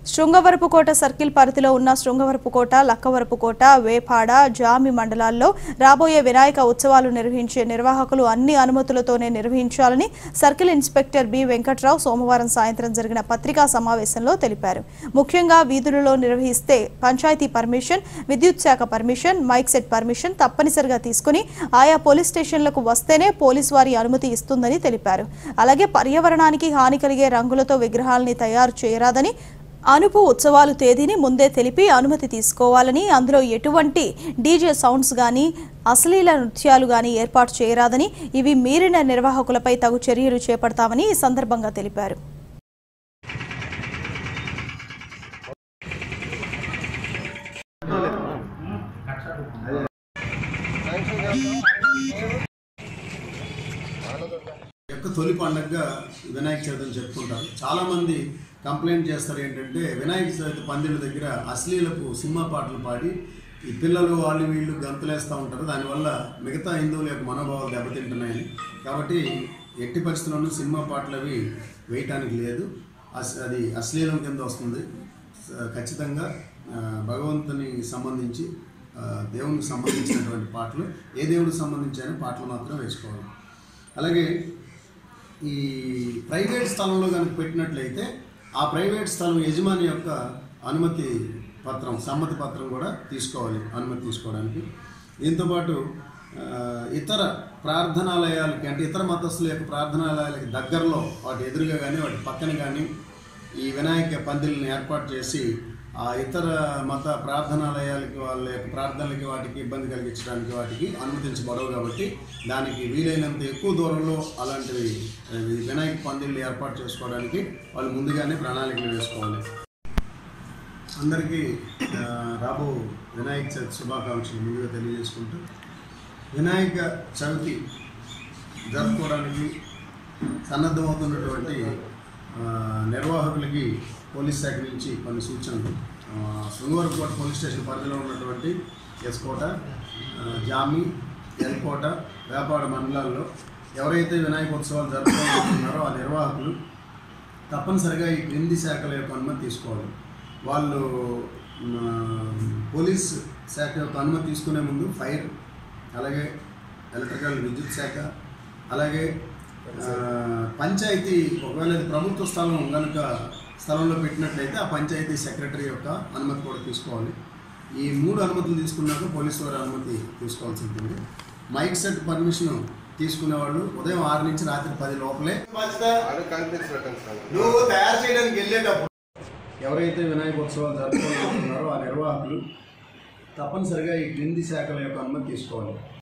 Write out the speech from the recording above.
Srungavarapukota circle పరిధిలో ఉన్న శృంగవరపుకోట లక్కవరపుకోట వేపాడ జామి మండలాల్లో రాబోయే వినాయక ఉత్సవాలు నిర్వహించే నిర్వాహకులు అన్ని అనుమతులతోనే నిర్వహించాలని సర్కిల్ ఇన్స్పెక్టర్ బి వెంకట్రావు సోమవారం సాయంత్రం జరిగిన పత్రికా సమావేశంలో తెలిపారు ముఖ్యంగా వీధులలో నిర్వహిస్తే పంచాయతీ పర్మిషన్ విద్యుత్ శాఖ పర్మిషన్ మైక్ సెట్ పర్మిషన్ తప్పనిసరిగా తీసుకుని ఆయా పోలీస్ స్టేషన్లకు వస్తేనే పోలీస్ వారి అనుమతి ఇస్తుందని తెలిపారు అలాగే పర్యావరణానికి హాని కలిగే రంగులతో విగ్రహాలని తయారు చేయరాదని అనుపు ఉత్సవాలు తేదీని ముందే తెలిపి అనుమతి తీసుకోవాలని అందులో ఎటువంటి డీజే సౌండ్స్ కానీ అశ్లీల నృత్యాలు కానీ ఏర్పాటు చేయరాదని ఇవి మీరిన నిర్వాహకులపై తగు చర్యలు చేపడతామని ఈ సందర్భంగా తెలిపారు యొక్క తొలి పండగగా వినాయక చవితి అని చెప్పుకుంటారు చాలామంది కంప్లైంట్ చేస్తారు ఏంటంటే వినాయక చవితి పందిళ్ళ దగ్గర అశ్లీలపు సినిమా పాటలు పాడి ఈ పిల్లలు వాళ్ళు వీళ్ళు గంతులేస్తూ ఉంటారు దానివల్ల మిగతా హిందువుల యొక్క మనోభావాలు దెబ్బతింటున్నాయని కాబట్టి ఎట్టి పరిస్థితుల్లోనూ సినిమా పాటలు అవి వేయటానికి లేదు అస్- అది అశ్లీలం కింద వస్తుంది స- ఖచ్చితంగా ఆ, భగవంతుని సంబంధించి ఆ, దేవునికి సంబంధించినటువంటి పాటలు ఏ దేవుడికి సంబంధించిన పాటలు మాత్రం వేసుకోవాలి అలాగే ఈ ప్రైవేట్ స్థలంలో కనుక పెట్టినట్లయితే ఆ ప్రైవేట్ స్థలం యజమాని యొక్క అనుమతి పత్రం సమ్మతి పత్రం కూడా తీసుకోవాలి అనుమతి తీసుకోవడానికి దీంతోపాటు ఆ, ఇతర ప్రార్థనాలయాలకి అంటే ఇతర మతస్థుల యొక్క ప్రార్థనాలయాలకి దగ్గరలో వాటి ఎదురుగా కానీ వాటి పక్కన కానీ ఈ వినాయక పందిళ్ళని ఏర్పాటు చేసి ఆ ఇతర మత ప్రార్థనాలయాలకి వాళ్ళ యొక్క ప్రార్థనలకి వాటికి ఇబ్బంది కలిగించడానికి వాటికి అనుమతించబడవు కాబట్టి దానికి వీలైనంత ఎక్కువ దూరంలో అలాంటివి ఆ, ఈ వినాయక పందిళ్ళు ఏర్పాటు చేసుకోవడానికి వాళ్ళు ముందుగానే ప్రణాళికలు వేసుకోవాలి అందరికీ ఆ, రాబో వినాయక చవితి శుభాకాంక్షలు ముందుగా తెలియజేసుకుంటూ వినాయక చవితి జరుపుకోవడానికి సన్నద్ధమవుతున్నటువంటి ఆ, నిర్వాహకులకి పోలీస్ శాఖ నుంచి కొన్ని సూచనలు ఆ, శృంగవరకోట పోలీస్ స్టేషన్ పరిధిలో ఉన్నటువంటి ఎస్కోట ఆ, జామి ఎల్కోట వేపాడ మండలాల్లో ఎవరైతే వినాయక ఉత్సవాలు జరుపుకోవాలనుకుంటున్నారో ఆ నిర్వాహకులు తప్పనిసరిగా ఈ క్రింది శాఖల యొక్క అనుమతి తీసుకోవాలి వాళ్ళు ఆ, పోలీస్ శాఖ యొక్క అనుమతి తీసుకునే ముందు ఫైర్ అలాగే ఎలక్ట్రికల్ విద్యుత్ శాఖ అలాగే ఆ, పంచాయతీ ఒకవేళ ఇది ప్రభుత్వ స్థలం కనుక స్థలంలో పెట్టినట్లయితే ఆ పంచాయతీ సెక్రటరీ యొక్క అనుమతి కూడా తీసుకోవాలి ఈ మూడు అనుమతులు తీసుకున్నాక పోలీసు వారి అనుమతి తీసుకోవాల్సి ఉంటుంది మైక్ సెట్ పర్మిషన్ తీసుకునే వాళ్ళు ఉదయం ఆరు నుంచి రాత్రి పది లోపలే నువ్వు తయారు చేయడానికి వెళ్ళేటప్పుడు ఎవరైతే వినాయక ఉత్సవాలు జరుపుకోవాలనుకుంటున్నారో ఆ నిర్వాహకులు తప్పనిసరిగా ఈ క్రింది శాఖల యొక్క అనుమతి తీసుకోవాలి